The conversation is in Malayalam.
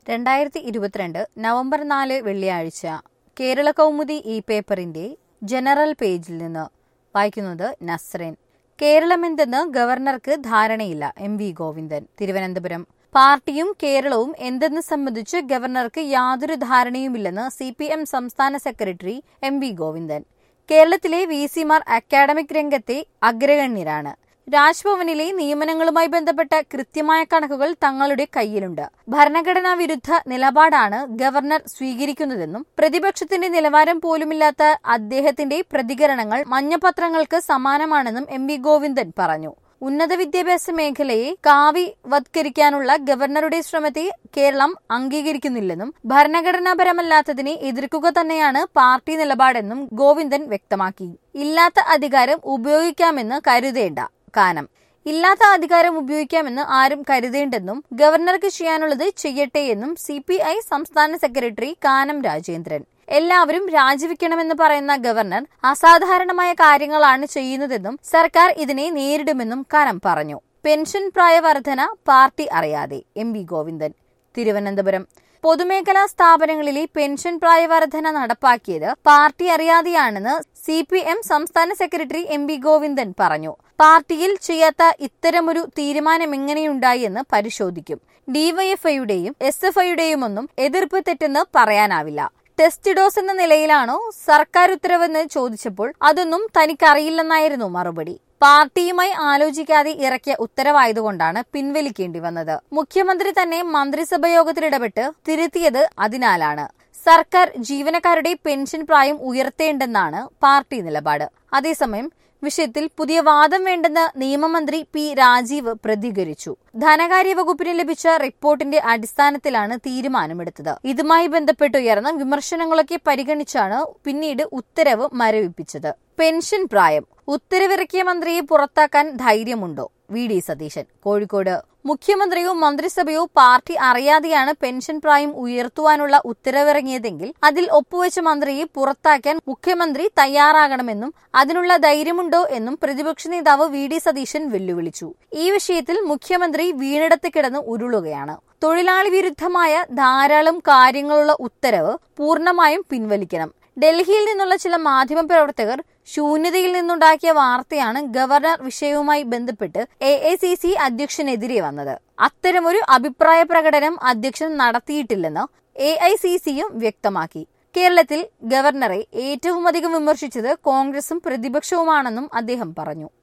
രണ്ടായിരത്തി ഇരുപത്തിരണ്ട് നവംബർ നാല് വെള്ളിയാഴ്ച കേരള കൗമുദി ഈ പേപ്പറിന്റെ ജനറൽ പേജിൽ നിന്ന് വായിക്കുന്നത് നസ്രൻ കേരളമെന്തെന്ന് ഗവർണർക്ക് ധാരണയില്ല എം വി ഗോവിന്ദൻ തിരുവനന്തപുരം പാർട്ടിയും കേരളവും എന്തെന്ന് സംബന്ധിച്ച് ഗവർണർക്ക് യാതൊരു ധാരണയുമില്ലെന്ന് സി പി എം സംസ്ഥാന സെക്രട്ടറി എം വി ഗോവിന്ദൻ കേരളത്തിലെ വി സിമാർ അക്കാഡമിക് രംഗത്തെ അഗ്രഗണ്യരാണ് രാജ്ഭവനിലെ നിയമനങ്ങളുമായി ബന്ധപ്പെട്ട കൃത്യമായ കണക്കുകൾ തങ്ങളുടെ കയ്യിലുണ്ട് ഭരണഘടനാ വിരുദ്ധ നിലപാടാണ് ഗവർണർ സ്വീകരിക്കുന്നതെന്നും പ്രതിപക്ഷത്തിന്റെ നിലവാരം പോലുമില്ലാത്ത അദ്ദേഹത്തിന്റെ പ്രതികരണങ്ങൾ മഞ്ഞപത്രങ്ങൾക്ക് സമാനമാണെന്നും എം വി ഗോവിന്ദൻ പറഞ്ഞു ഉന്നത വിദ്യാഭ്യാസ മേഖലയെ കാവിവത്കരിക്കാനുള്ള ഗവർണറുടെ ശ്രമത്തെ കേരളം അംഗീകരിക്കുന്നില്ലെന്നും ഭരണഘടനാപരമല്ലാത്തതിനെ എതിർക്കുക തന്നെയാണ് പാർട്ടി നിലപാടെന്നും ഗോവിന്ദൻ വ്യക്തമാക്കി ഇല്ലാത്ത അധികാരം ഉപയോഗിക്കാമെന്ന് കരുതേണ്ട കാനം ഇല്ലാത്ത അധികാരം ഉപയോഗിക്കാമെന്ന് ആരും കരുതേണ്ടെന്നും ഗവർണർക്ക് ചെയ്യാനുള്ളത് ചെയ്യട്ടെ എന്നും സി പി ഐ സംസ്ഥാന സെക്രട്ടറി കാനം രാജേന്ദ്രൻ എല്ലാവരും രാജിവെക്കണമെന്ന് പറയുന്ന ഗവർണർ അസാധാരണമായ കാര്യങ്ങളാണ് ചെയ്യുന്നതെന്നും സർക്കാർ ഇതിനെ നേരിടുമെന്നും കാനം പറഞ്ഞു പെൻഷൻ പ്രായവർധന പാർട്ടി അറിയാതെ എം വി ഗോവിന്ദൻ തിരുവനന്തപുരം പൊതുമേഖലാ സ്ഥാപനങ്ങളിലെ പെൻഷൻ പ്രായവർധന നടപ്പാക്കിയത് പാർട്ടി അറിയാതെയാണെന്ന് സി പി എം സംസ്ഥാന സെക്രട്ടറി എം വി ഗോവിന്ദൻ പറഞ്ഞു പാർട്ടിയിൽ ചെയ്യാത്ത ഇത്തരമൊരു തീരുമാനം എങ്ങനെയുണ്ടായി എന്ന് പരിശോധിക്കും ഡിവൈഎഫ്ഐയുടെയും എസ് എഫ് ഐയുടെയും ഒന്നും എതിർപ്പ് തെറ്റെന്ന് പറയാനാവില്ല ടെസ്റ്റ് ഡോസ് എന്ന നിലയിലാണോ സർക്കാർ ഉത്തരവെന്ന് ചോദിച്ചപ്പോൾ അതൊന്നും തനിക്കറിയില്ലെന്നായിരുന്നു മറുപടി പാർട്ടിയുമായി ആലോചിക്കാതെ ഇറക്കിയ ഉത്തരവായതുകൊണ്ടാണ് പിൻവലിക്കേണ്ടി വന്നത് മുഖ്യമന്ത്രി തന്നെ മന്ത്രിസഭ യോഗത്തിൽ ഇടപെട്ട് തിരുത്തിയത് അതിനാലാണ് സർക്കാർ ജീവനക്കാരുടെ പെൻഷൻ പ്രായം ഉയർത്തേണ്ടെന്നാണ് പാർട്ടി നിലപാട് അതേസമയം വിഷയത്തിൽ പുതിയ വാദം വേണ്ടെന്ന് നിയമമന്ത്രി പി രാജീവ് പ്രതികരിച്ചു ധനകാര്യ വകുപ്പിന് ലഭിച്ച റിപ്പോർട്ടിന്റെ അടിസ്ഥാനത്തിലാണ് തീരുമാനമെടുത്തത് ഇതുമായി ബന്ധപ്പെട്ടുയർന്ന വിമർശനങ്ങളൊക്കെ പരിഗണിച്ചാണ് പിന്നീട് ഉത്തരവ് മരവിപ്പിച്ചത് പെൻഷൻ പ്രായം ഉത്തരവിറക്കിയ മന്ത്രിയെ പുറത്താക്കാൻ ധൈര്യമുണ്ടോ വി ഡി സതീശൻ കോഴിക്കോട് മുഖ്യമന്ത്രിയോ മന്ത്രിസഭയോ പാർട്ടി അറിയാതെയാണ് പെൻഷൻ പ്രായം ഉയർത്തുവാനുള്ള ഉത്തരവിറങ്ങിയതെങ്കിൽ അതിൽ ഒപ്പുവെച്ച മന്ത്രിയെ പുറത്താക്കാൻ മുഖ്യമന്ത്രി തയ്യാറാകണമെന്നും അതിനുള്ള ധൈര്യമുണ്ടോ എന്നും പ്രതിപക്ഷ നേതാവ് വി ഡി സതീശൻ വെല്ലുവിളിച്ചു ഈ വിഷയത്തിൽ മുഖ്യമന്ത്രി വീണിടത്ത് കിടന്ന് ഉരുളുകയാണ് തൊഴിലാളി വിരുദ്ധമായ ധാരാളം കാര്യങ്ങളുള്ള ഉത്തരവ് പൂർണ്ണമായും പിൻവലിക്കണം ഡൽഹിയിൽ നിന്നുള്ള ചില മാധ്യമ പ്രവർത്തകർ ശൂന്യതയിൽ നിന്നുണ്ടാക്കിയ വാർത്തയാണ് ഗവർണർ വിഷയവുമായി ബന്ധപ്പെട്ട് എ ഐ സി സി അധ്യക്ഷനെതിരെ വന്നത് അത്തരമൊരു അഭിപ്രായ പ്രകടനം അധ്യക്ഷൻ നടത്തിയിട്ടില്ലെന്ന് എ ഐ സി സിയും വ്യക്തമാക്കി കേരളത്തിൽ ഗവർണറെ ഏറ്റവുമധികം വിമർശിച്ചത് കോൺഗ്രസും പ്രതിപക്ഷവുമാണെന്നും അദ്ദേഹം പറഞ്ഞു